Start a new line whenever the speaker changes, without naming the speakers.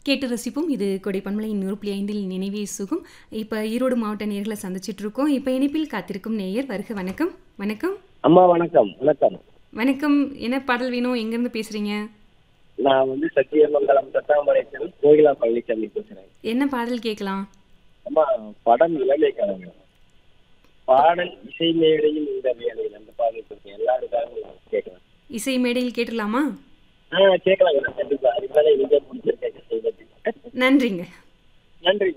கேட்டு ரசிப்போம் இது கொடை பண்பலையின் நூறு புள்ளி ஐந்தில் நினைவே சுகம் இப்போ ஈரோடு மாவட்ட நேர்களை சந்திச்சிட்டு இருக்கோம் இப்போ இணைப்பில் காத்திருக்கும் நேயர் வருக வணக்கம் வணக்கம்
அம்மா வணக்கம் வணக்கம்
வணக்கம் என்ன பாடல் வேணும் எங்கேருந்து பேசுறீங்க
நான் வந்து சத்தியமங்கலம் தட்டாமரைக்கல் கோகிலா பழனிசாமி பேசுறேன்
என்ன பாடல் கேட்கலாம்
அம்மா படம் இளமை கலங்க பாடல் இசை மேடையில் இந்த மேடையில் அந்த பாடல் சொல்றேன் எல்லாருக்காகவும் கேட்கலாம்
இசை மேடையில் கேட்டுடலாமா
ஆ கேட்கலாங்க கண்டிப்பா அதுக்கு மேலே நீங்க முடிச்சிருக்கேன்
நன்றிங்க
நன்றி